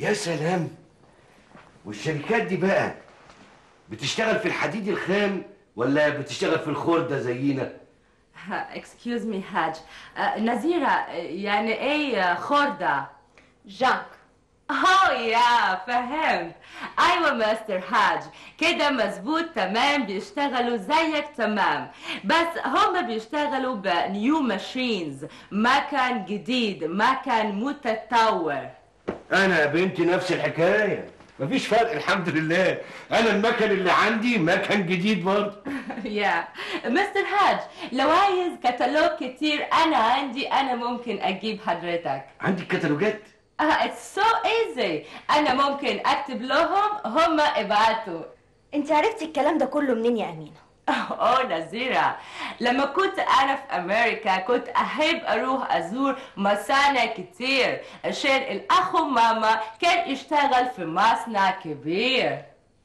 يا سلام والشركات دي بقى بتشتغل في الحديد الخام ولا بتشتغل في الخردة زينا اكسكيوز مي حاج آه، نزيرة آه، يعني ايه خردة جانك اوه يا فهمت ايوه مستر حاج كده مظبوط تمام بيشتغلوا زيك تمام بس هم بيشتغلوا بنيو ماشينز مكان جديد مكان متطور انا يا بنتي نفس الحكاية مفيش فرق الحمد لله انا المكن اللي عندي مكن جديد برضه يا مستر حاج لو عايز كتالوج كتير انا عندي انا ممكن اجيب حضرتك عندي كتالوجات اتس سو ايزي انا ممكن اكتب لهم هم ابعتوا انت عرفتي الكلام ده كله منين يا امينه اوه نزيرة لما كنت انا في امريكا كنت احب اروح ازور مصانع كتير عشان الاخ وماما كان يشتغل في مصنع كبير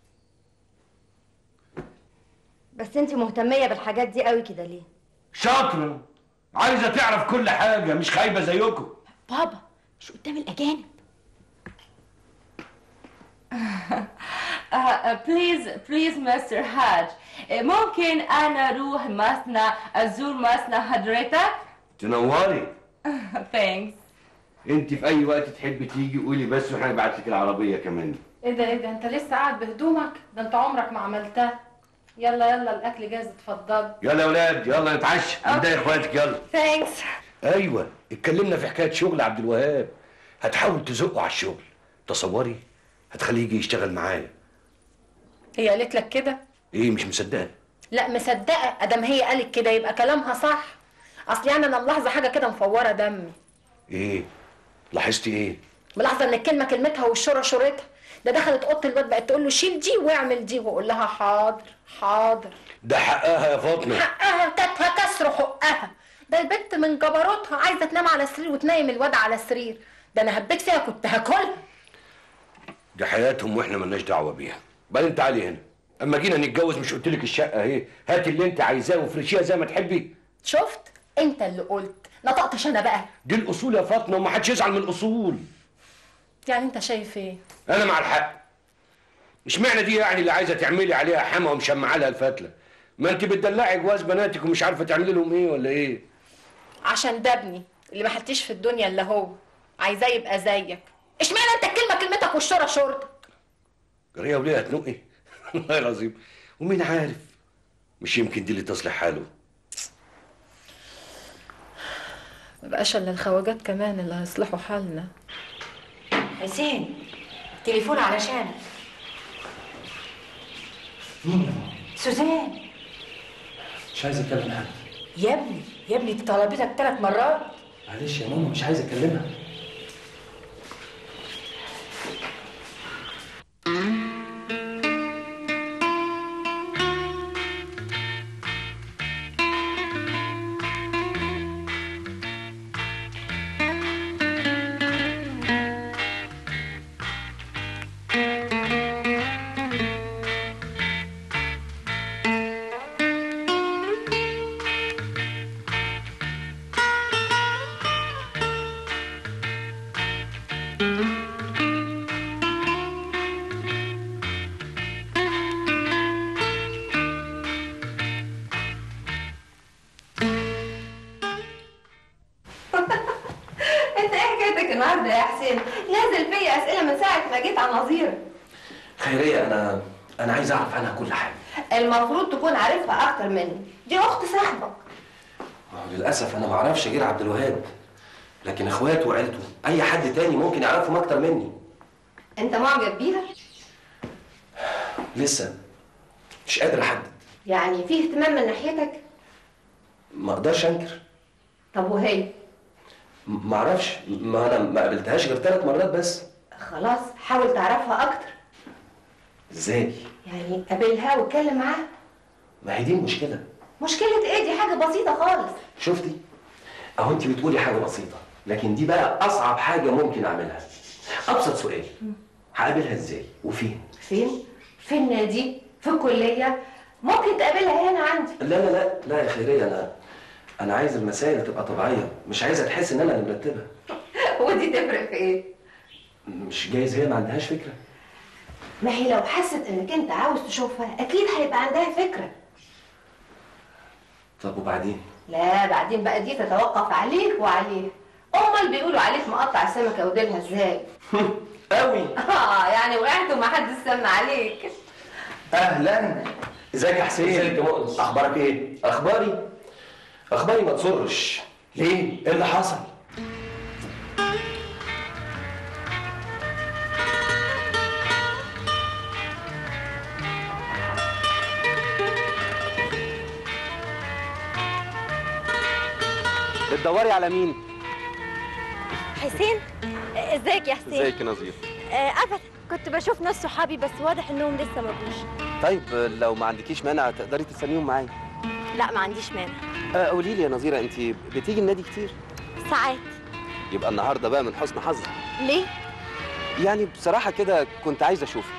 بس انت مهتميه بالحاجات دي قوي كده ليه شاطرة عايزة تعرف كل حاجة مش خايبة زيكم بابا مش قدام الاجانب بليز بليز مستر حاج ممكن انا اروح مصنع ازور مصنع حضرتك تنوري ثانكس انت في اي وقت تحبي تيجي قولي بس واحنا نبعت لك العربية كمان ايه ده ايه ده انت لسه قاعد بهدومك ده انت عمرك ما عملتها يلا يلا الاكل جاهز اتفضل يلا يا ولاد يلا نتعشى ابدا يا اخواتك يلا ثانكس ايوه اتكلمنا في حكايه شغل عبد الوهاب هتحاول تزقه على الشغل تصوري هتخليه يجي يشتغل معايا هي قالت لك كده ايه مش مصدقه لا مصدقه ادم هي قالت كده يبقى كلامها صح اصل يعني انا ملاحظه حاجه كده مفوره دمي ايه لاحظتي ايه ملاحظه ان الكلمه كلمتها والشوره شورتها ده دخلت اوضه الواد بقت تقول له شيل دي واعمل دي واقول لها حاضر حاضر ده حقها يا فاطمه حقها كاتها كسر حقها ده البت من جبروتها عايزه تنام على السرير وتنيم الواد على السرير ده انا هبيت فيها كنت هاكلها دي حياتهم واحنا ملناش دعوه بيها بعدين تعالي هنا اما جينا نتجوز مش قلت لك الشقه اهي هاتي اللي انت عايزاه وافرشيها زي ما تحبي شفت انت اللي قلت نطقتش انا بقى دي الاصول يا فاطمه وما حدش يزعل من الاصول يعني انت شايف ايه انا مع الحق اشمعنى دي يعني اللي عايزه تعملي عليها حما ومشمعه لها الفتله ما انت بتدلعي جواز بناتك ومش عارفه تعملي لهم ايه ولا ايه عشان ده ابني اللي ما حلتيش في الدنيا الا هو عايزاه يبقى زيك اشمعنى انت الكلمه كلمتك والشوره شورتك جريه وليه هتنقي والله العظيم ومين عارف مش يمكن دي اللي تصلح حاله ما بقاش الا الخواجات كمان اللي هيصلحوا حالنا حسين تليفون علشانك سوزان مش عايز اكلم حد يا ابني يا ابني دي طلبتك ثلاث مرات معلش يا ماما مش عايز اكلمها انت ايه حكايتك النهارده يا حسين نازل فيا اسئله من ساعه ما جيت على نظير خيريه انا انا عايز اعرف عنها كل حاجه المفروض تكون عارفها اكتر مني دي اخت صاحبك ما هو للاسف انا ما اعرفش غير عبد الوهاب لكن اخواته وعيلته اي حد تاني ممكن يعرفهم اكتر مني انت معجب بيها لسه مش قادر احدد يعني في اهتمام من ناحيتك ما اقدرش انكر طب وهي م- ما اعرفش ما انا ما قابلتهاش غير ثلاث مرات بس خلاص حاول تعرفها اكتر ازاي يعني قابلها واتكلم معاها ما هي دي المشكله مشكله ايه دي حاجه بسيطه خالص شفتي اهو انت بتقولي حاجه بسيطه لكن دي بقى اصعب حاجه ممكن اعملها ابسط سؤال هقابلها ازاي وفين فين في النادي في الكليه ممكن تقابلها هنا عندي لا لا لا لا يا خيريه انا انا عايز المسائل تبقى طبيعيه مش عايزها تحس ان انا اللي مرتبها ودي تفرق في ايه مش جايز هي ما عندهاش فكره ما هي لو حست انك انت عاوز تشوفها اكيد هيبقى عندها فكره طب وبعدين لا بعدين بقى دي تتوقف عليك وعليه امال بيقولوا عليك مقطع السمكه وديلها ازاي قوي اه يعني وقعت وما حد سمع عليك اهلا ازيك يا حسين ازيك يا مؤنس اخبارك ايه اخباري اخباري ما تسرش ليه ايه اللي حصل بتدوري على مين حسين آه، ازيك يا حسين ازيك يا نظير آه، ابدا كنت بشوف ناس صحابي بس واضح انهم لسه ما جوش طيب لو ما عندكيش مانع تقدري تستنيهم معايا لا ما عنديش مانع آه، قولي لي يا نظيره انت بتيجي النادي كتير ساعات يبقى النهارده بقى من حسن حظي ليه يعني بصراحه كده كنت عايز اشوفك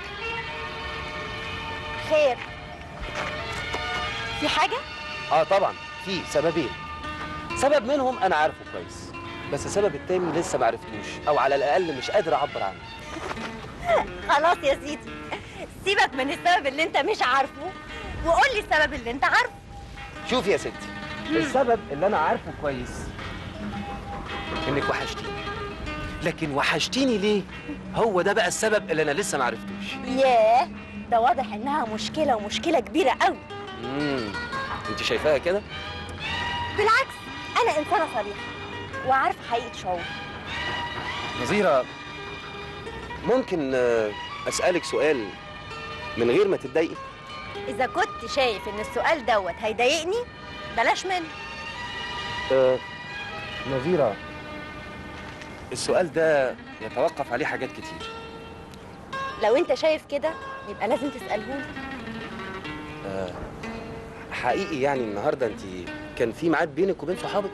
خير في حاجه اه طبعا في سببين سبب منهم انا عارفه كويس بس السبب التاني لسه ما عرفتوش او على الاقل مش قادر اعبر عنه خلاص يا سيدي سيبك من السبب اللي انت مش عارفه وقول لي السبب اللي انت عارفه شوف يا ستي السبب اللي انا عارفه كويس انك وحشتيني لكن وحشتيني ليه هو ده بقى السبب اللي انا لسه ما عرفتوش ياه ده واضح انها مشكله ومشكله كبيره قوي امم انت شايفاها كده بالعكس انا انسانه صريحه وعارفه حقيقه شعوري نظيرة ممكن آه، أسألك سؤال من غير ما تتضايقي؟ اذا كنت شايف ان السؤال دوت هيضايقني بلاش منه آه، نظيرة السؤال ده يتوقف عليه حاجات كتير لو انت شايف كده يبقى لازم تسالهولي آه، حقيقي يعني النهارده انت كان في ميعاد بينك وبين صحابك؟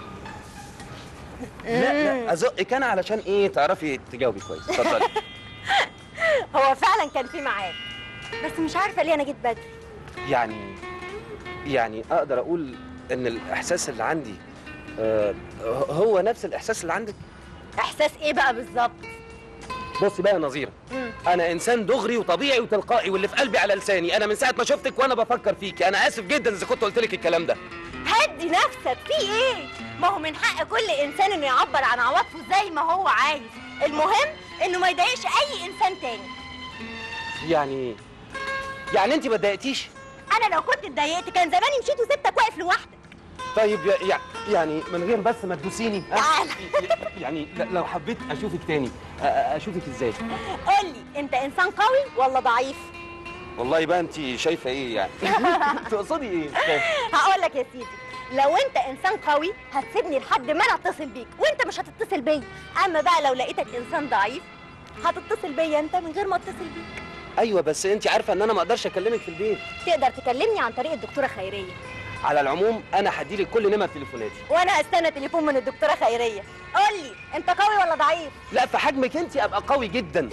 لا لا ازقك انا علشان ايه تعرفي تجاوبي كويس اتفضلي هو فعلا كان في ميعاد بس مش عارفه ليه انا جيت بدري يعني يعني اقدر اقول ان الاحساس اللي عندي آه، هو نفس الاحساس اللي عندك احساس ايه بقى بالظبط بصي بقى يا نظيره مم. انا انسان دغري وطبيعي وتلقائي واللي في قلبي على لساني انا من ساعه ما شفتك وانا بفكر فيكي انا اسف جدا اذا كنت قلت لك الكلام ده هدي نفسك في ايه ما هو من حق كل انسان انه يعبر عن عواطفه زي ما هو عايز المهم انه ما يضايقش اي انسان تاني يعني يعني انت ما اتضايقتيش انا لو كنت اتضايقت كان زماني مشيت وسبتك واقف لوحدك طيب يا- يع- يعني من غير بس ما تدوسيني ها؟ تعال. يعني ل- لو حبيت اشوفك تاني أ- أ- اشوفك ازاي قول لي انت انسان قوي ولا ضعيف والله بقى انت شايفه ايه يعني تقصدي ايه مش فاهم. هقول لك يا سيدي لو انت انسان قوي هتسيبني لحد ما انا اتصل بيك وانت مش هتتصل بيا اما بقى لو لقيتك انسان ضعيف هتتصل بيا انت من غير ما اتصل بيك ايوه بس انت عارفه ان انا ما اقدرش اكلمك في البيت تقدر تكلمني عن طريق الدكتوره خيريه على العموم انا هديلك كل نمر تليفوناتي وانا هستنى تليفون من الدكتوره خيريه قول لي انت قوي ولا ضعيف لا في حجمك انت ابقى قوي جدا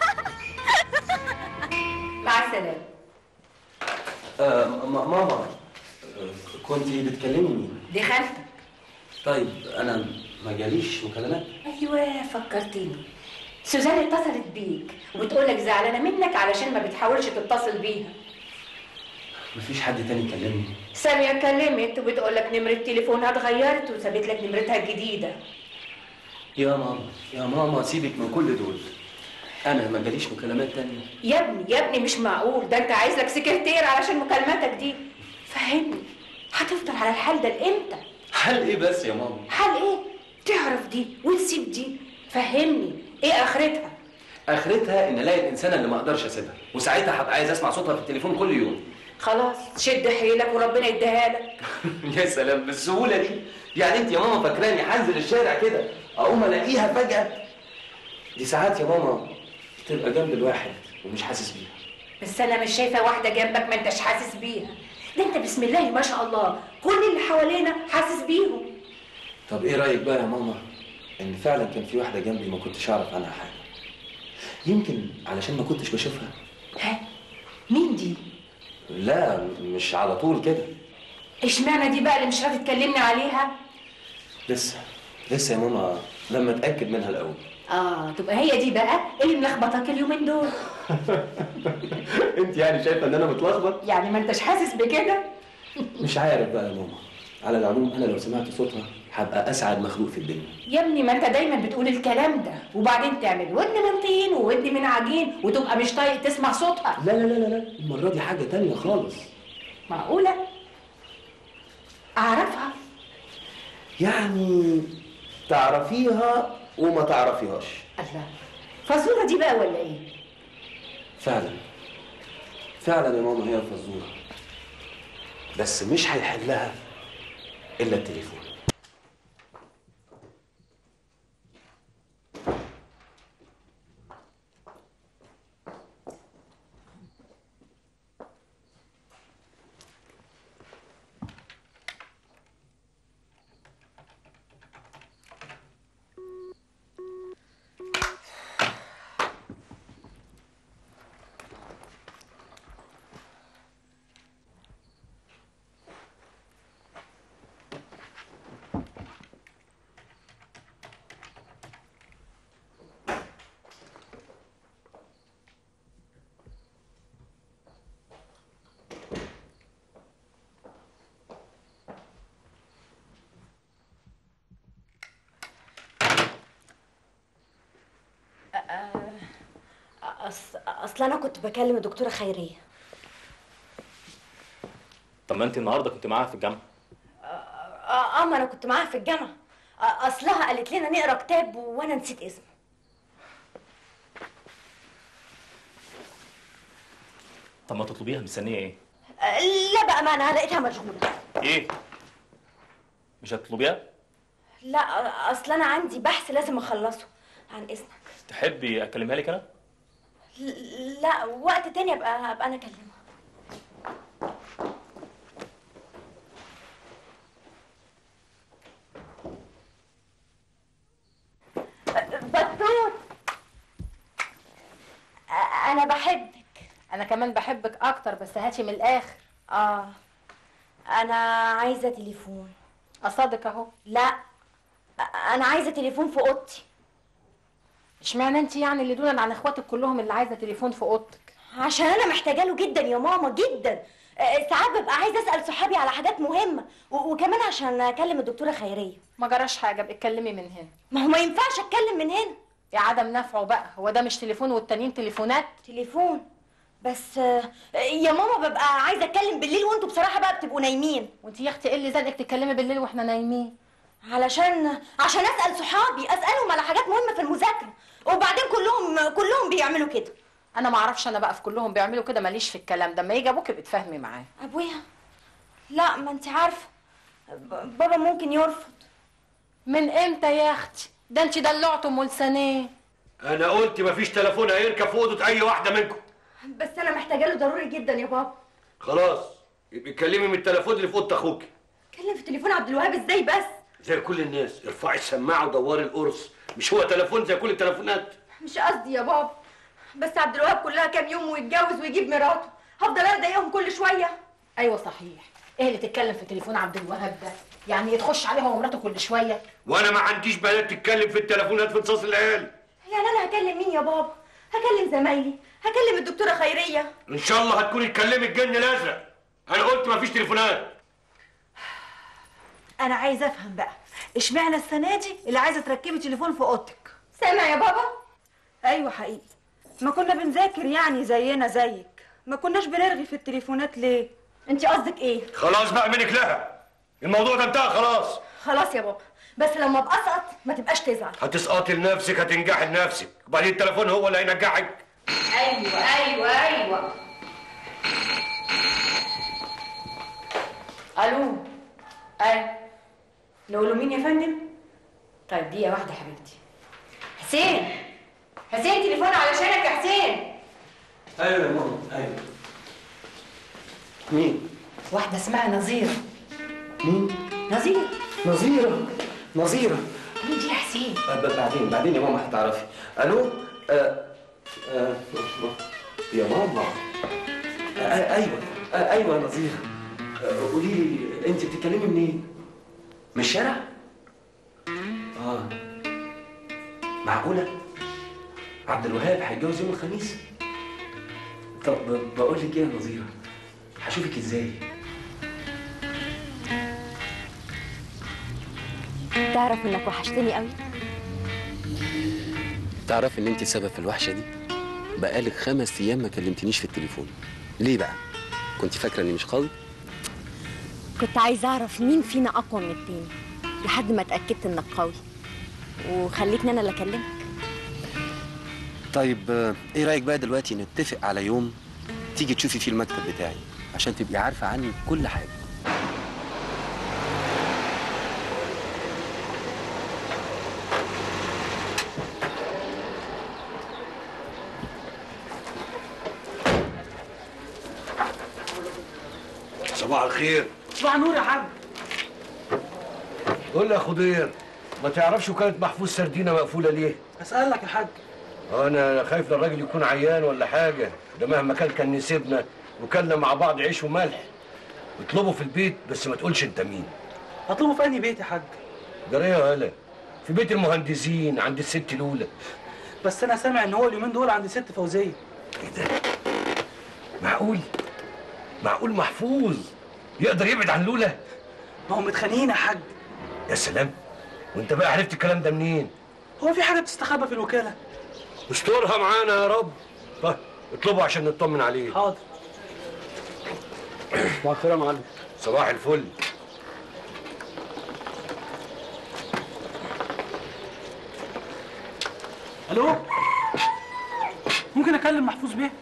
مع السلامه آه م- ماما آه، كنت بتكلمي مين دي خالتك طيب انا ما جاليش مكالمات ايوه فكرتني سوزان اتصلت بيك وبتقولك زعلانه منك علشان ما بتحاولش تتصل بيها مفيش حد تاني كلمني سامية كلمت وبتقولك نمرة تليفونها اتغيرت وسابت لك نمرتها الجديدة يا ماما يا ماما سيبك من كل دول انا ما جاليش مكالمات تانية يا ابني يا ابني مش معقول ده انت عايز لك سكرتير علشان مكالماتك دي فهمني هتفضل على الحال ده لامتى حل ايه بس يا ماما حال ايه تعرف دي وتسيب دي فهمني ايه اخرتها اخرتها ان الاقي الانسانه اللي ما اقدرش اسيبها وساعتها هبقى عايز اسمع صوتها في التليفون كل يوم خلاص شد حيلك وربنا يديها لك يا سلام بالسهوله دي يعني انت يا ماما فاكراني هنزل الشارع كده اقوم الاقيها فجاه دي ساعات يا ماما تبقى جنب الواحد ومش حاسس بيها بس انا مش شايفه واحده جنبك ما انتش حاسس بيها ده انت بسم الله ما شاء الله كل اللي حوالينا حاسس بيهم طب ايه رايك بقى يا ماما ان فعلا كان في واحده جنبي ما كنتش اعرف عنها حاجه يمكن علشان ما كنتش بشوفها ها مين دي لا مش على طول كده اشمعنى دي بقى اللي مش راضي تكلمني عليها لسه لسه يا ماما لما اتاكد منها الاول اه تبقى هي دي بقى اللي ملخبطاك اليومين دول انت يعني شايفه ان انا متلخبط يعني ما انتش حاسس بكده مش عارف بقى يا ماما على العموم انا لو سمعت صوتها هبقى اسعد مخلوق في الدنيا يا ابني ما انت دايما بتقول الكلام ده وبعدين تعمل ودن من طين وودن من عجين وتبقى مش طايق تسمع صوتها لا لا لا لا لا المره دي حاجه تانية خالص معقوله اعرفها يعني تعرفيها وما تعرفيهاش الله فزوره دي بقى ولا ايه فعلا فعلا يا ماما هي الفزوره بس مش هيحلها الا التليفون أص... اصل انا كنت بكلم الدكتوره خيريه طب ما انت النهارده كنت معاها في الجامعه اه آه، ما انا كنت معاها في الجامعه آه، اصلها قالت لنا نقرا كتاب وانا نسيت اسمه طب ما تطلبيها مستنيه ايه آه، لا بقى ما انا لقيتها مشغوله ايه مش هتطلبيها لا آه، اصل انا عندي بحث لازم اخلصه عن اذنك تحبي اكلمها لك انا ل- لا وقت تاني ابقى ابقى انا اكلمها بطوط أ- انا بحبك انا كمان بحبك اكتر بس هاتي من الاخر اه انا عايزه تليفون اصادق اهو لا أ- انا عايزه تليفون في اوضتي اشمعنى انت يعني اللي دونا عن اخواتك كلهم اللي عايزه تليفون في اوضتك عشان انا محتاجه له جدا يا ماما جدا آه، ساعات ببقى عايزه اسال صحابي على حاجات مهمه و- وكمان عشان اكلم الدكتوره خيريه ما جراش حاجه ابقي اتكلمي من هنا ما هو ما ينفعش اتكلم من هنا يا عدم نفعه بقى هو ده مش تليفون والتانيين تليفونات تليفون بس آه، يا ماما ببقى عايزه اتكلم بالليل وانتوا بصراحه بقى بتبقوا نايمين وانت يا اختي ايه اللي زنقك تتكلمي بالليل واحنا نايمين علشان عشان اسال صحابي اسالهم على حاجات مهمه في المذاكره وبعدين كلهم كلهم بيعملوا كده انا ما اعرفش انا بقى في كلهم بيعملوا كده ماليش في الكلام ده اما يجي ابوك ابقي تفهمي معاه ابويا لا ما انت عارفه ب- بابا ممكن يرفض من امتى يا اختي ده انت دلعته ام لسانيه انا قلت مفيش تليفون هيركب في اوضه اي واحده منكم بس انا محتاجه له ضروري جدا يا بابا خلاص يبقى اتكلمي من التليفون اللي في اوضه اخوك كلم في تليفون عبد الوهاب ازاي بس زي كل الناس ارفعي السماعه ودوري القرص مش هو تليفون زي كل التليفونات مش قصدي يا بابا بس عبد الوهاب كلها كام يوم ويتجوز ويجيب مراته هفضل انا اضايقهم كل شويه ايوه صحيح ايه اللي تتكلم في تليفون عبد الوهاب ده يعني تخش عليه هو ومراته كل شويه وانا ما عنديش بنات تتكلم في التليفونات في نصاص العيال يعني انا هكلم مين يا بابا هكلم زمايلي هكلم الدكتوره خيريه ان شاء الله هتكوني تكلمي الجن الازرق انا قلت مفيش تليفونات انا عايزه افهم بقى اشمعنى السنه دي اللي عايزه تركبي تليفون في اوضتك سامع يا بابا ايوه حقيقي ما كنا بنذاكر يعني زينا زيك ما كناش بنرغي في التليفونات ليه انت قصدك ايه خلاص بقى منك لها الموضوع ده انتهى خلاص خلاص يا بابا بس لما ابقى اسقط ما تبقاش تزعل هتسقطي لنفسك هتنجحي لنفسك وبعدين التليفون هو اللي هينجحك ايوه ايوه ايوه الو ايوه نقول مين يا فندم طيب دقيقه واحده يا حبيبتي حسين حسين تليفون علشانك يا حسين ايوه يا ماما ايوه مين واحده اسمها نظيره مين نظيره نظيره نظيره مين دي يا حسين أه، ب- بعدين بعدين يا ماما هتعرفي الو أه أه يا ماما أه ايوه أه ايوه يا نظيره أه قولي لي انت بتتكلمي منين من الشارع اه معقولة؟ عبد الوهاب هيتجوز يوم الخميس؟ طب بقول لك ايه يا نظيرة؟ هشوفك ازاي؟ تعرف انك وحشتني قوي تعرف ان انت سبب في الوحشه دي بقالك خمس ايام ما كلمتنيش في التليفون ليه بقى كنت فاكره اني مش قوي كنت عايزه اعرف مين فينا اقوى من التاني لحد ما اتاكدت انك قوي وخليتني انا اللي اكلمك طيب آه، ايه رايك بقى دلوقتي نتفق على يوم تيجي تشوفي فيه المكتب بتاعي عشان تبقي عارفه عني كل حاجه صباح الخير صباح النور يا حاج قول لي يا خضير ما تعرفش وكالة محفوظ سردينة مقفولة ليه؟ اسالك يا حاج انا خايف ده الراجل يكون عيان ولا حاجة ده مهما كان كان يسيبنا وكلنا مع بعض عيش وملح اطلبه في البيت بس ما تقولش انت مين هطلبه في انهي بيت يا حاج جريه يا هلا في بيت المهندسين عند الست الاولى بس انا سامع ان هو اليومين دول عند ست فوزيه معقول معقول محفوظ يقدر يبعد عن لولا ما هم متخانقين يا حاج يا سلام وانت بقى عرفت الكلام ده منين هو في حاجه بتستخبى في الوكاله استرها معانا يا رب طيب اطلبه عشان نطمن عليه حاضر صباح الخير يا معلم صباح الفل الو ممكن اكلم محفوظ بيه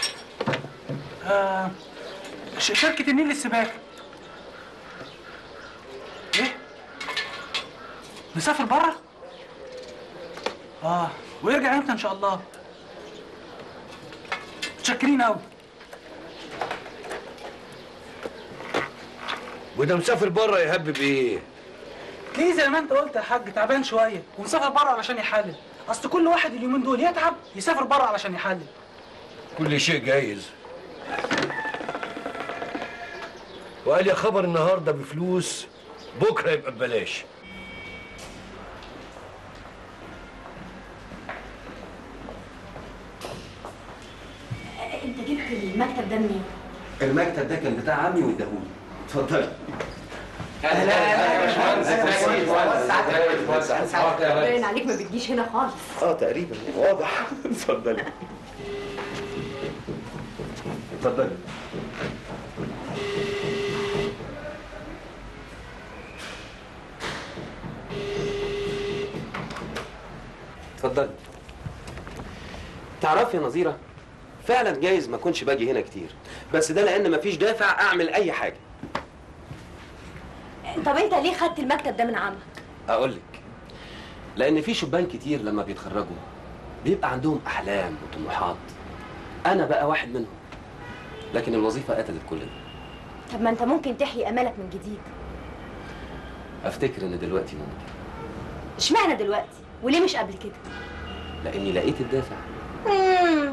آه ش- شركه النيل للسباكه ايه مسافر بره اه ويرجع امتى ان شاء الله متشكرين قوي وده مسافر بره يهبب ايه ليه زي ما انت قلت يا حاج تعبان شويه ومسافر بره علشان يحلل اصل كل واحد اليومين دول يتعب يسافر بره علشان يحلل كل شيء جايز وقال يا خبر النهارده بفلوس بكره يبقى ببلاش انت جبت المكتب ده منين المكتب ده كان بتاع عمي واداهولي اتفضلي أهلا، أهلا يا باشمهندس. باين عليك ما بتجيش هنا خالص اه تقريبا واضح اتفضلي اتفضلي اتفضلي تعرفي يا نظيره فعلا جايز ما كنتش باجي هنا كتير بس ده لان مفيش دافع اعمل اي حاجه طب انت ليه خدت المكتب ده من عمك اقول لك لان في شبان كتير لما بيتخرجوا بيبقى عندهم احلام وطموحات انا بقى واحد منهم لكن الوظيفه قتلت كل ده طب ما انت ممكن تحيي امالك من جديد افتكر ان دلوقتي ممكن اشمعنى دلوقتي وليه مش قبل كده لاني لقيت الدافع مم،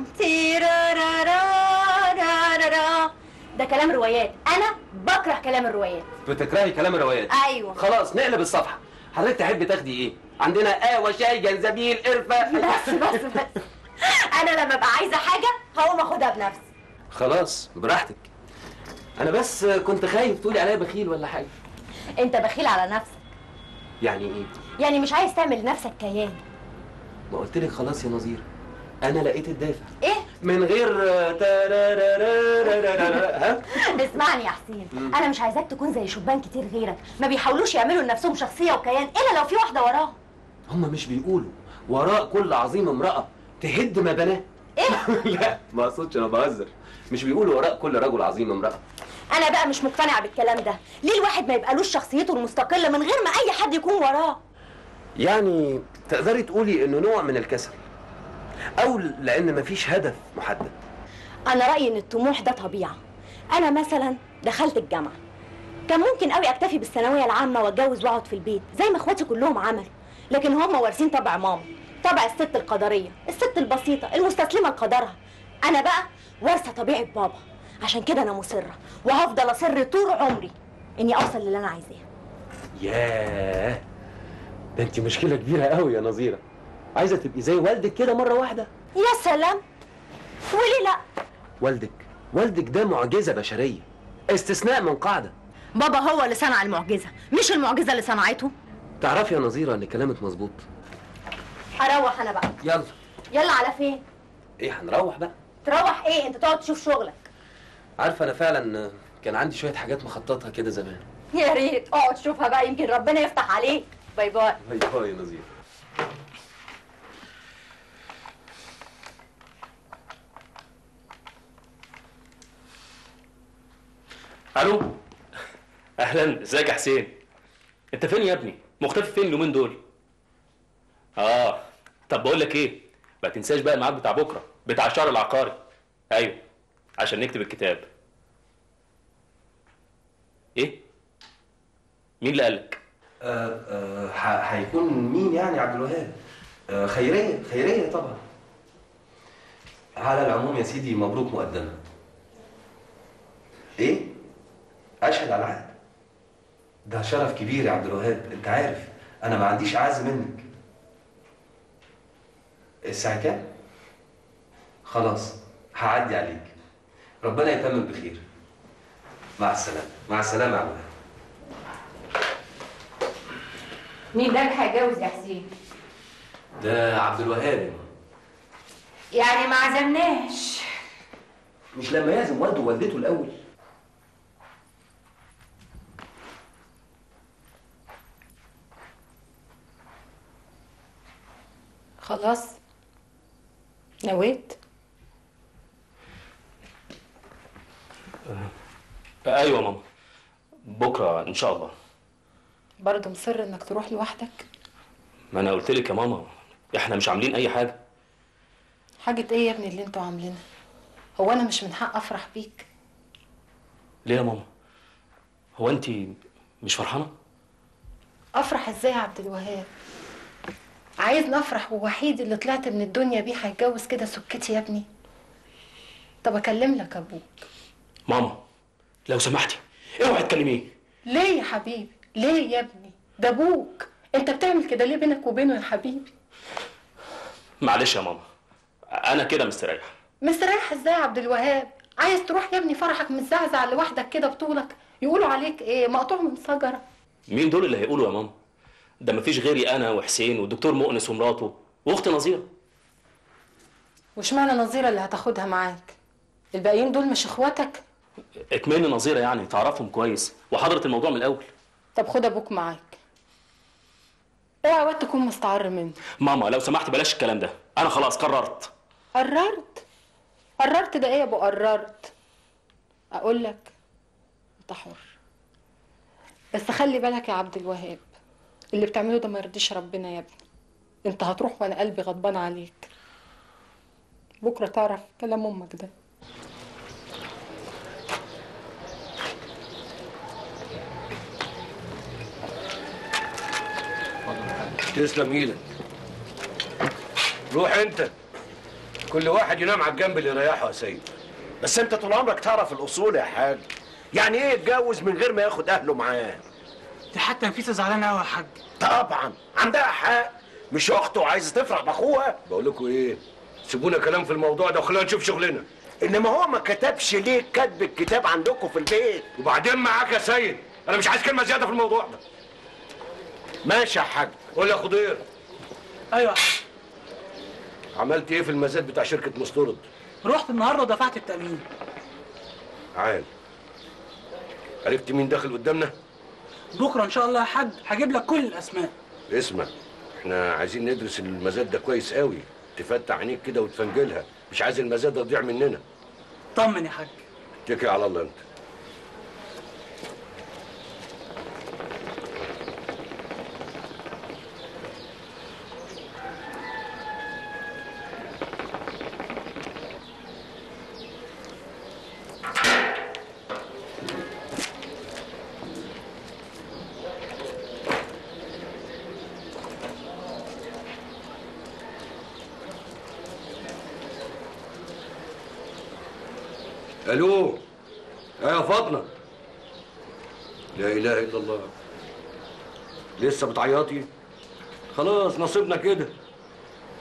تيرارارارارارا. ده كلام روايات انا بكره كلام الروايات بتكرهي كلام الروايات ايوه خلاص نقلب الصفحه حضرتك تحبي تاخدي ايه عندنا قهوه شاي جنزبيل قرفه بس بس بس انا لما ابقى عايزه حاجه هقوم اخدها بنفسي خلاص براحتك انا بس كنت خايف تقولي عليا بخيل ولا حاجه انت بخيل على نفسك يعني ايه يعني مش عايز تعمل لنفسك كيان ما قلت لك خلاص يا نظير انا لقيت الدافع ايه من غير تارارارارارارا. ها اسمعني يا حسين مم. انا مش عايزاك تكون زي شبان كتير غيرك ما بيحاولوش يعملوا لنفسهم شخصيه وكيان الا لو في واحده وراهم هم مش بيقولوا وراء كل عظيم امرأة تهد ما بناه ايه لا ما اقصدش انا بهزر مش بيقولوا وراء كل رجل عظيم امرأة انا بقى مش مقتنعه بالكلام ده ليه الواحد ما يبقالوش شخصيته المستقله من غير ما اي حد يكون وراه يعني تقدري تقولي انه نوع من الكسل او لان مفيش هدف محدد انا رايي ان الطموح ده طبيعه انا مثلا دخلت الجامعه كان ممكن قوي اكتفي بالثانويه العامه واتجوز واقعد في البيت زي ما اخواتي كلهم عملوا لكن هم وارثين طبع ماما طبع الست القدريه الست البسيطه المستسلمه لقدرها انا بقى وارثه طبيعه بابا عشان كده انا مصره وهفضل اصر طول عمري اني اوصل للي انا عايزاه ياه ده انت مشكلة كبيرة قوي يا نظيرة عايزه تبقي زي والدك كده مره واحده يا سلام وليه لا والدك والدك ده معجزه بشريه استثناء من قاعده بابا هو اللي صنع المعجزه مش المعجزه اللي صنعته تعرفي يا نظيره ان كلامك مظبوط هروح انا بقى يلا يلا على فين ايه هنروح بقى تروح ايه انت تقعد تشوف شغلك عارفه انا فعلا كان عندي شويه حاجات مخططها كده زمان يا ريت اقعد شوفها بقى يمكن ربنا يفتح عليك باي باي باي باي يا نظيره الو اهلا ازيك يا حسين انت فين يا ابني مختفي فين اليومين دول اه طب بقول لك ايه ما تنساش بقى الميعاد بتاع بكره بتاع الشهر العقاري ايوه عشان نكتب الكتاب ايه مين اللي قالك آه آه ح- هيكون مين يعني عبد الوهاب آه خيريه خيريه طبعا على العموم يا سيدي مبروك مقدما ايه اشهد على العقد ده شرف كبير يا عبد الوهاب انت عارف انا ما عنديش اعز منك الساعه كام خلاص هعدي عليك ربنا يتمم بخير مع السلامه مع السلامه يا عبد الوهاب مين ده اللي هيتجوز يا حسين ده عبد الوهاب يعني ما عزمناش مش لما يعزم والده ووالدته الاول خلاص نويت ايوه يا ماما بكره ان شاء الله برضه مصر انك تروح لوحدك ما انا قلت لك يا ماما احنا مش عاملين اي حاجه حاجة ايه يا ابني اللي انتوا عاملينها هو انا مش من حق افرح بيك ليه يا ماما هو انت مش فرحانه افرح ازاي يا عبد الوهاب عايزني افرح ووحيد اللي طلعت من الدنيا بيه هيتجوز كده سكتي يا ابني طب اكلم لك ابوك ماما لو سمحتي اوعي تكلميه ليه يا حبيبي ليه يا ابني ده ابوك انت بتعمل كده ليه بينك وبينه يا حبيبي معلش يا ماما انا كده مستريح مستريح ازاي يا عبد الوهاب عايز تروح يا ابني فرحك متزعزع لوحدك كده بطولك يقولوا عليك ايه مقطوع من شجره مين دول اللي هيقولوا يا ماما ده مفيش غيري انا وحسين والدكتور مؤنس ومراته واختي نظيره واشمعنى نظيره اللي هتاخدها معاك الباقيين دول مش اخواتك اكملني نظيره يعني تعرفهم كويس وحضرت الموضوع من الاول طب خد ابوك معاك اوعى وقت تكون مستعر منه ماما لو سمحت بلاش الكلام ده انا خلاص قررت قررت قررت ده ايه يا ابو قررت اقول لك انت حر بس خلي بالك يا عبد الوهاب اللي بتعمله ده ما يرضيش ربنا يا ابني انت هتروح وانا قلبي غضبان عليك بكره تعرف كلام امك ده تسلم ايدك روح انت كل واحد ينام على الجنب اللي يريحه يا سيد بس انت طول عمرك تعرف الاصول يا حاج يعني ايه يتجوز من غير ما ياخد اهله معاه دي حتى نفيسه زعلانه قوي يا حاج طبعا عندها حق مش اخته وعايزه تفرح باخوها بقول لكم ايه سيبونا كلام في الموضوع ده وخلينا نشوف شغلنا انما هو ما كتبش ليه كتب الكتاب عندكم في البيت وبعدين معاك يا سيد انا مش عايز كلمه زياده في الموضوع ده ماشي يا حاج قول يا خضير ايوه يا حاج عملت ايه في المزاد بتاع شركه مستورد رحت النهارده ودفعت التامين عال عرفت مين داخل قدامنا بكره ان شاء الله يا حاج هجيب لك كل الاسماء اسمع احنا عايزين ندرس المزاد ده كويس قوي تفتح عينيك كده وتفنجلها مش عايز المزاد ده يضيع مننا طمن يا حاج اتكل على الله انت الو يا فاطمه لا اله الا الله لسه بتعيطي خلاص نصيبنا كده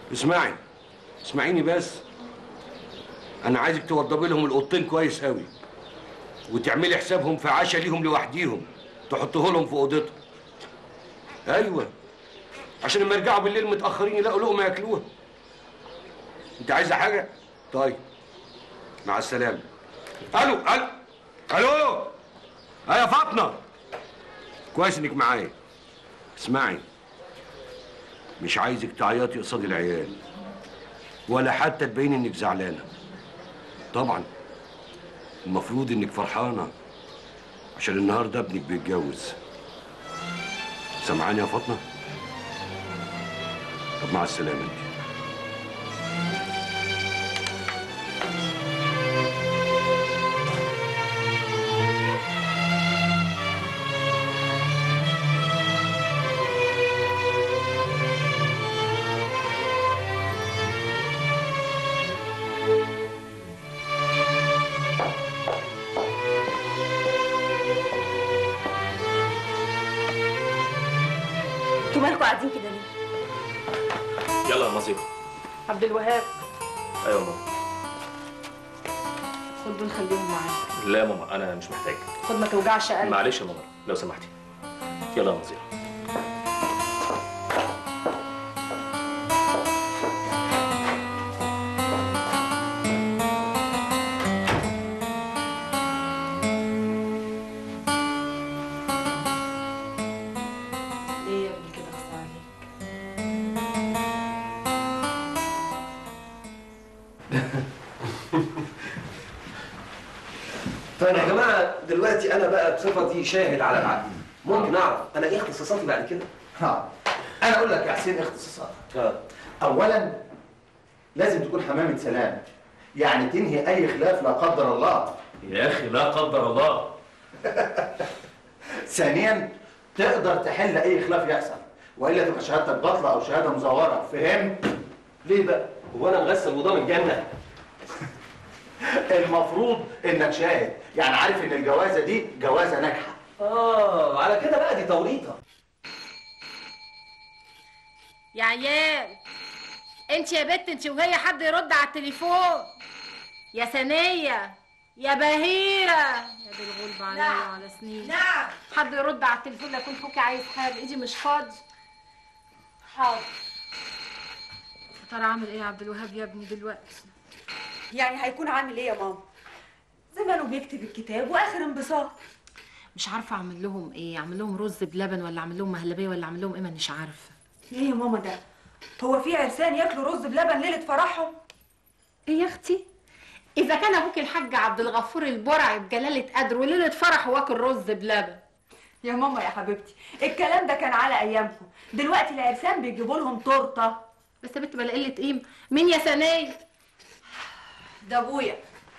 اسمعي اسمعيني بس انا عايزك توضبي لهم الاوضتين كويس قوي وتعملي حسابهم في عشاء ليهم لوحديهم تحطوه لهم في اوضتهم ايوه عشان لما يرجعوا بالليل متاخرين يلاقوا لقمه ياكلوها انت عايزه حاجه طيب مع السلامه الو الو الو اه يا فاطمه كويس انك معايا اسمعي مش عايزك تعيطي قصاد العيال ولا حتى تبين انك زعلانه طبعا المفروض انك فرحانه عشان النهارده ابنك بيتجوز سامعاني يا فاطمه طب مع السلامه انت انتوا مالكوا قاعدين كده ليه؟ يلا يا نظير عبد الوهاب ايوه يا ماما خد دول خليهم معاك لا يا ماما انا مش محتاج خد ما توجعش قلبك معلش يا ماما لو سمحتي يلا يا نظير ليه يا ابني كده غصب عليك طيب يا جماعه دلوقتي انا بقى بصفتي شاهد على العقد ممكن اعرف انا ايه اختصاصاتي بعد كده؟ ها انا اقول لك يا حسين اختصاصاتك اه اولا لازم تكون حمامه سلام يعني تنهي اي خلاف لا قدر الله يا اخي لا قدر الله ثانيا تقدر تحل اي خلاف يحصل والا تبقى شهادتك باطله او شهاده مزوره فهمت ليه بقى؟ هو انا مغسل وضام الجنه؟ المفروض انك شاهد يعني عارف ان الجوازه دي جوازه ناجحه اه على كده بقى دي توريطه يا عيال انت يا بت انت وهي حد يرد على التليفون يا ثانية يا بهيرة يا دي الغلب عليا نعم. وعلى سنين نعم حد يرد على التليفون لو كنت فوقي عايز حاجة ايدي مش فاضي حاضر يا ترى اعمل ايه يا عبد الوهاب يا ابني دلوقتي يعني هيكون عامل ايه يا ماما زمانه بيكتب الكتاب واخر انبساط مش عارفة اعمل لهم ايه اعمل لهم رز بلبن ولا اعمل لهم مهلبية ولا اعمل لهم ايه مانيش عارفة ايه يا ماما ده هو في عرسان ياكلوا رز بلبن ليله فرحهم ايه يا اختي اذا كان ابوك الحاج عبد الغفور البرعي بجلاله قدر وليله فرح واكل رز بلبن يا ماما يا حبيبتي الكلام ده كان على ايامكم دلوقتي العرسان بيجيبوا لهم تورته بس يا بنت بلا قله قيمه مين يا ثانيه ده ابويا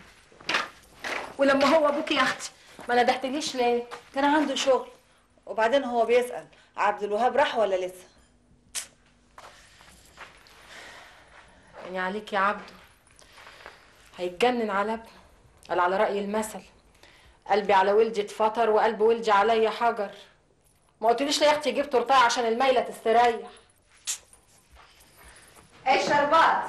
ولما هو ابوك يا اختي ما ندهتليش ليه كان عنده شغل وبعدين هو بيسأل عبد الوهاب راح ولا لسه يعني عليك يا عبده هيتجنن على ابنه قال على رأي المثل قلبي على ولدي اتفطر وقلب ولدي عليا حجر ما قلتليش ليه يا اختي جبت تورتايه عشان الميله تستريح ايه الشربات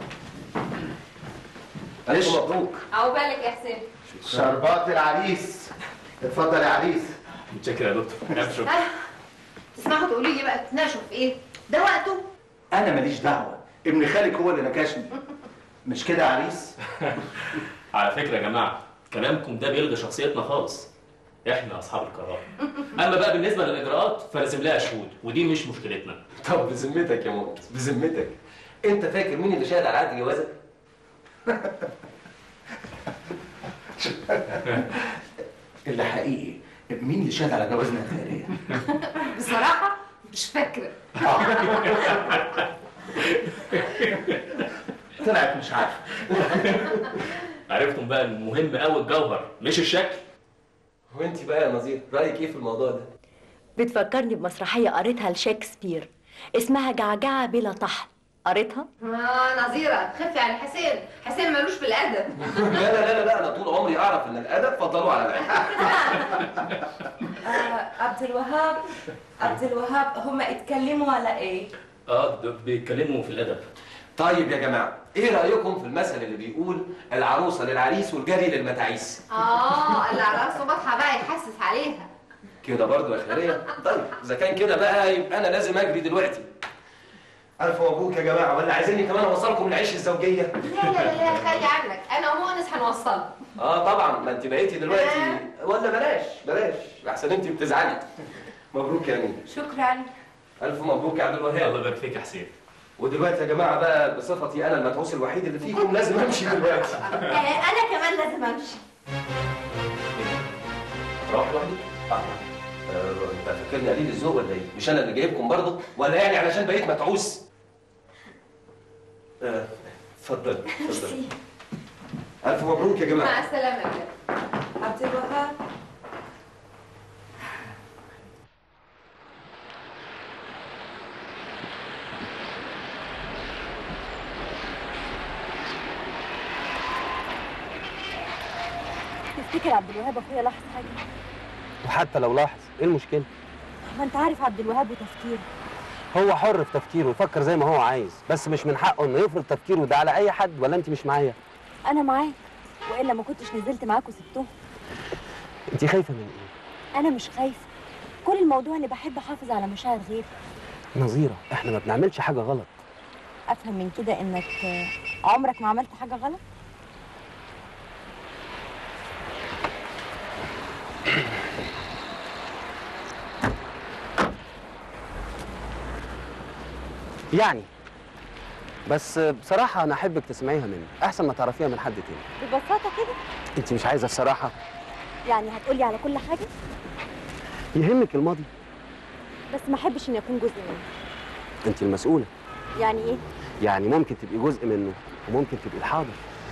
الف مبروك عقبالك يا حسين شربات العريس اتفضل يا عريس متشكر يا دكتور ألف شكر. ها تسمعوا تقولي لي بقى تتناقشوا في ايه ده وقته انا ماليش دعوه ابن خالك هو اللي نكشني مش كده يا عريس على فكره يا جماعه كلامكم ده بيلغي شخصيتنا خالص احنا اصحاب القرار اما بقى بالنسبه للاجراءات فلازم لها شهود ودي مش مشكلتنا طب بذمتك يا ماما بذمتك انت فاكر مين اللي شاهد على عقد جوازك؟ اللي حقيقي مين اللي شهد على جوازنا الخيريه بصراحه مش فاكره طلعت مش عارفه عرفتم بقى المهم قوي الجوهر مش الشكل وانت بقى يا نظير رايك ايه في الموضوع ده؟ بتفكرني بمسرحية قريتها لشكسبير اسمها جعجعة بلا طحن قريتها؟ اه نظيره خفي عن حسين حسين ملوش في الادب لا لا لا لا انا طول عمري اعرف ان الادب فضلوه على العلم آه عبد الوهاب عبد الوهاب هما اتكلموا على ايه؟ اه ده بيتكلموا في الادب طيب يا جماعه ايه رايكم في المثل اللي بيقول العروسه للعريس والجري للمتاعيس اه اللي على راسه بطحه بقى يحسس عليها كده برضو يا خيريه طيب اذا كان كده بقى يبقى انا لازم اجري دلوقتي الف مبروك يا جماعه ولا عايزيني كمان اوصلكم العيش الزوجيه لا لا لا لا خلي عنك انا ومؤنس هنوصلها اه طبعا ما انت بقيتي دلوقتي ولا بلاش بلاش احسن انت بتزعلي مبروك يا امين شكرا الف مبروك يا عبد الوهاب الله يبارك فيك يا حسين ودلوقتي يا جماعه بقى بصفتي انا المدعوس الوحيد اللي فيكم لازم امشي دلوقتي انا كمان لازم امشي روح لوحدي اه آه، انت فاكرني قليل الذوق ولا ايه؟ مش انا اللي جايبكم برضه ولا يعني علشان بقيت متعوس؟ آه، اتفضل اتفضل الف مبروك يا مع جماعه السلامه يا عبد الوهاب تفتكر عبد الوهاب اخويا لاحظ حاجه وحتى لو لاحظ ايه المشكله؟ ما انت عارف عبد الوهاب وتفكيره هو حر في تفكيره يفكر زي ما هو عايز بس مش من حقه انه يفرض تفكيره ده على اي حد ولا انت مش معايا؟ انا معاك والا ما كنتش نزلت معاك وسبتهم انت خايفه من ايه؟ انا مش خايفه كل الموضوع اني بحب احافظ على مشاعر غيري نظيره احنا ما بنعملش حاجه غلط افهم من كده انك آه، عمرك ما عملت حاجه غلط يعني بس بصراحه انا احبك تسمعيها مني احسن ما تعرفيها من حد تاني ببساطه كده انت مش عايزه الصراحه يعني هتقولي على كل حاجه يهمك الماضي بس ما احبش اني اكون جزء منه انت المسؤوله يعني ايه يعني ممكن تبقي جزء منه وممكن تبقي الحاضر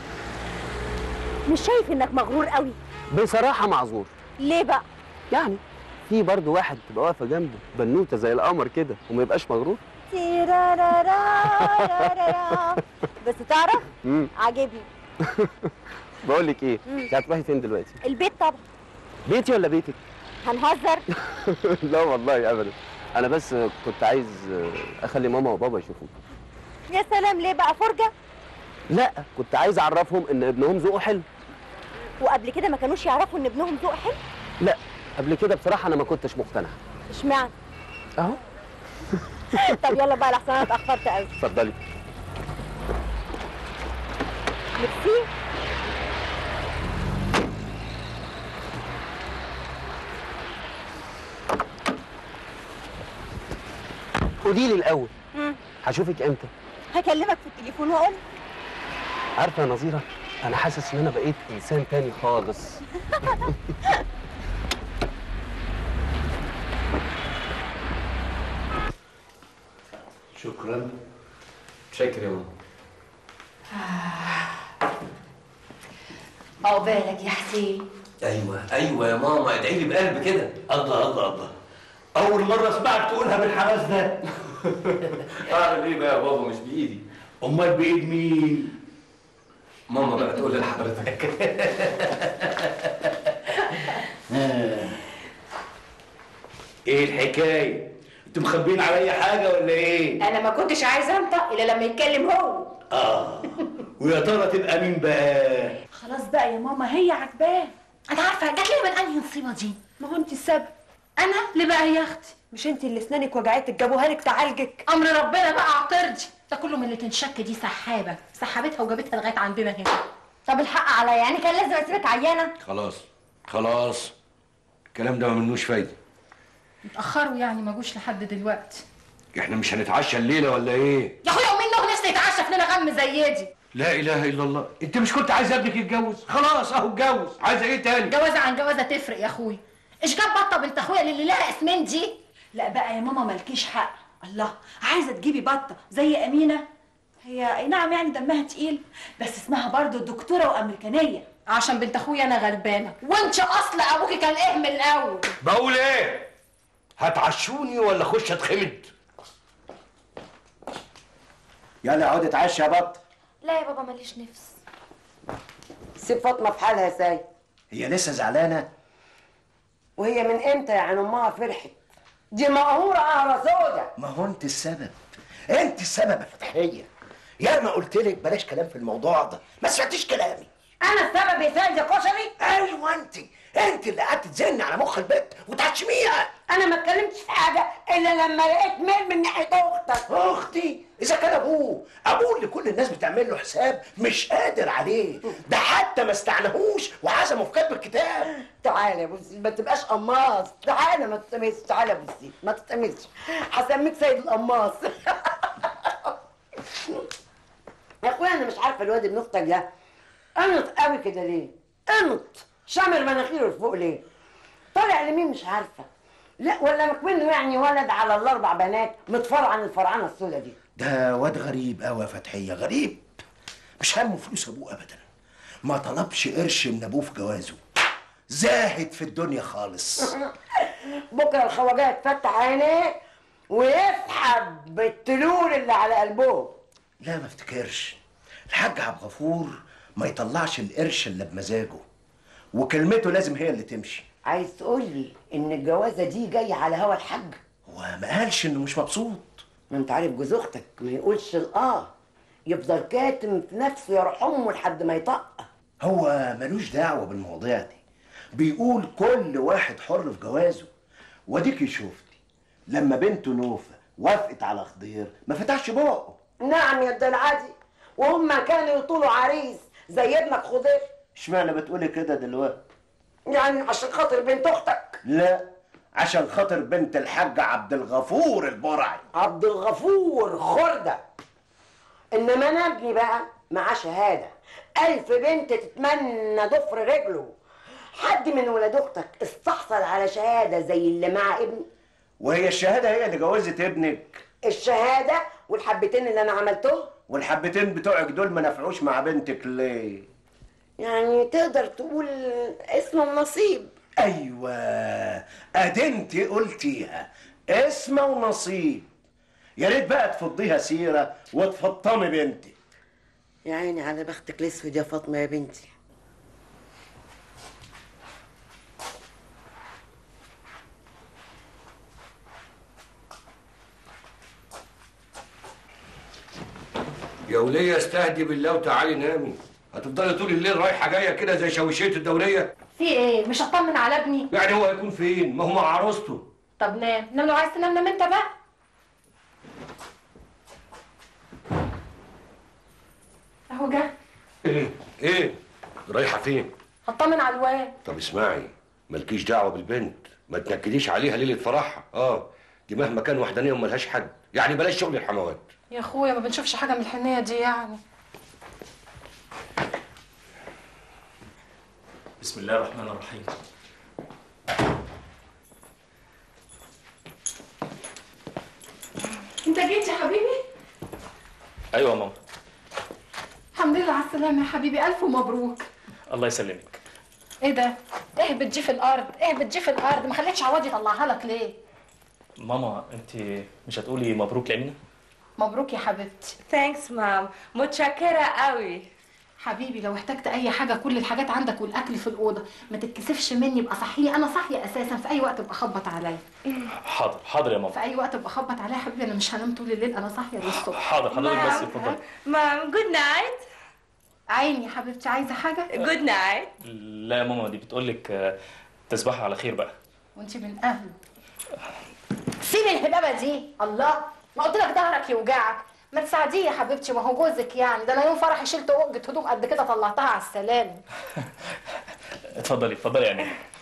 مش شايف انك مغرور قوي بصراحه معذور ليه بقى يعني في برضه واحد تبقى واقفه جنبه بنوته زي القمر كده وما يبقاش مغرور تيرارارارارا. بس تعرف امم عاجبني بقول لك ايه مم. انت هتروحي فين دلوقتي البيت طبعا بيتي ولا بيتك هنهزر لا والله ابدا انا بس كنت عايز اخلي ماما وبابا يشوفوك يا سلام ليه بقى فرجه لا كنت عايز اعرفهم ان ابنهم ذوقه حلو وقبل كده ما كانوش يعرفوا ان ابنهم ذوق حلو لا قبل كده بصراحه انا ما كنتش مقتنع اشمعنى اهو طب يلا بقى لحسن انا اتاخرت قوي اتفضلي ميرسي قولي لي الاول مم. هشوفك امتى هكلمك في التليفون واقول عارفه يا نظيره انا حاسس ان انا بقيت انسان تاني خالص شكرا شكرا يا ماما عقبالك يا حسين ايوه ايوه يا ماما ادعي لي بقلب كده الله الله الله أول مرة أسمعك تقولها بالحماس ده اعمل ايه بقى يا بابا مش بايدي أمال بإيد مين؟ ماما بقى تقول لحضرتك إيه الحكاية؟ أنتوا مخبيين عليا حاجة ولا إيه؟ انا ما كنتش عايزه انطق الا لما يتكلم هو آه ويا ترى تبقى مين بقى؟ خلاص بقى يا ماما هي عجباه انا عارفه جات لي من انهي نصيبه دي ما هو انت السبب انا اللي بقى يا اختي مش انت اللي اسنانك وجعتك جابوها لك تعالجك امر ربنا بقى اعترضي ده كله من اللي تنشك دي سحابه سحبتها وجابتها لغايه عندنا هنا طب الحق عليا يعني كان لازم اسيبك عيانه خلاص خلاص الكلام ده ما منوش فايدة اتاخروا يعني ما جوش لحد دلوقتي إحنا مش هنتعشى الليلة ولا إيه؟ يا اخويا ومين له نفسه يتعشى في ليله غم زي دي لا إله إلا الله أنت مش كنت عايز ابنك يتجوز؟ خلاص أهو اتجوز عايزة إيه تاني؟ جوازه عن جوازه تفرق يا اخويا ايش جاب بطه بنت اخويا اللي لها اسمين دي لا بقى يا ماما مالكيش حق الله عايزه تجيبي بطه زي امينه هي اي نعم يعني دمها تقيل بس اسمها برضو دكتوره وامريكانيه عشان بنت اخويا انا غلبانه وانت اصل ابوكي كان ايه من الاول بقول إيه؟ هتعشوني ولا أخش أتخمد؟ يلا اقعد اتعشى يا بط لا يا بابا ماليش نفس سيب فاطمه في حالها يا سيد هي لسه زعلانه وهي من امتى يعني امها فرحت دي مقهوره قهره سودا ما هو انت السبب انت السبب يا فتحيه يا ما قلت لك بلاش كلام في الموضوع ده ما سمعتيش كلامي انا السبب يا سيد يا كشري ايوه انت انت اللي قعدت تزن على مخ البت وتعشميها انا ما اتكلمتش في حاجه الا لما لقيت ميل من ناحيه اختك اختي اذا كان ابوه ابوه اللي كل الناس بتعمل له حساب مش قادر عليه ده حتى ما استعناهوش وعزمه في كتب الكتاب تعالى يا بوسي ما تبقاش قماص تعالى ما تتمسش تعالى يا بوسي ما تتمسش هسميك سيد القماص يا اخويا انا مش عارفه الواد ابن اختك ده قنط قوي كده ليه؟ قنط شامر مناخيره لفوق ليه؟ طالع لمين مش عارفه لا ولا مكمنه يعني ولد على الاربع بنات متفرع عن الفرعنه السوداء دي ده واد غريب قوي يا فتحيه غريب مش همه فلوس ابوه ابدا ما طلبش قرش من ابوه في جوازه زاهد في الدنيا خالص بكره الخواجات تفتح عينيه ويسحب بالتلول اللي على قلبه لا ما افتكرش الحاج عبد الغفور ما يطلعش القرش الا بمزاجه وكلمته لازم هي اللي تمشي عايز تقول لي ان الجوازه دي جايه على هوا الحاج وما قالش انه مش مبسوط ما انت عارف جوز اختك ما يقولش الاه يفضل كاتم في نفسه يرحمه لحد ما يطق هو ملوش دعوه بالمواضيع دي بيقول كل واحد حر في جوازه واديكي شفتي لما بنته نوفه وافقت على خضير ما فتحش بقه نعم يا الدلعادي وهم كانوا يطولوا عريس زي ابنك خضير اشمعنى بتقولي كده دلوقتي يعني عشان خاطر بنت اختك لا عشان خاطر بنت الحاج عبد الغفور البرعي عبد الغفور خردة انما انا ابني بقى معاه شهادة الف بنت تتمنى ضفر رجله حد من ولاد اختك استحصل على شهادة زي اللي مع ابني وهي الشهاده هي اللي جوزت ابنك الشهادة والحبتين اللي انا عملتهم والحبتين بتوعك دول ما نفعوش مع بنتك ليه يعني تقدر تقول اسمه النصيب ايوه ادي انت قلتيها اسمه ونصيب يا ريت بقى تفضيها سيره وتفطمي بنتي يا عيني على بختك الاسود يا فاطمه يا بنتي يا ولية استهدي بالله وتعالي نامي هتفضلي طول الليل رايحة جاية كده زي شوشية الدورية في ايه مش هطمن على ابني يعني هو هيكون فين؟ ما هو مع عروسته طب نام نام لو عايز تنام نام انت بقى اهو جه ايه؟ ايه؟ رايحة فين؟ هطمن على الواد طب اسمعي مالكيش دعوة بالبنت ما تنكديش عليها ليلة فرحها اه دي مهما كان وحدانية وملهاش حد يعني بلاش شغل الحموات يا اخويا ما بنشوفش حاجه من الحنيه دي يعني بسم الله الرحمن الرحيم انت جيت يا حبيبي ايوه يا ماما الحمد لله على السلامه يا حبيبي الف مبروك الله يسلمك ايه ده اهبط جي في الارض اهبط جي في الارض ما خليتش عوض يطلعها لك ليه ماما انت مش هتقولي مبروك لامينه مبروك يا حبيبتي ثانكس مام متشكرة قوي حبيبي لو احتجت اي حاجه كل الحاجات عندك والاكل في الاوضه ما تتكسفش مني ابقى صحيه انا صاحيه اساسا في اي وقت ابقى خبط عليا حاضر حاضر يا في ماما اي وقت ابقى خبط عليا يا حبيبي انا مش هنام طول الليل انا صاحيه للصبح حاضر حضرتك بس اتفضلي مام جود نايت عيني يا حبيبتي عايزه حاجه جود نايت لا يا ماما دي بتقول لك تصبحي على خير بقى وانت من اهله سيبي الهبابه دي الله ما قلت لك ظهرك يوجعك ما تساعديه يا حبيبتي ما هو جوزك يعني ده انا يوم فرحي شلت عقده هدوم قد كده طلعتها على السلالم اتفضلي اتفضلي يا امينه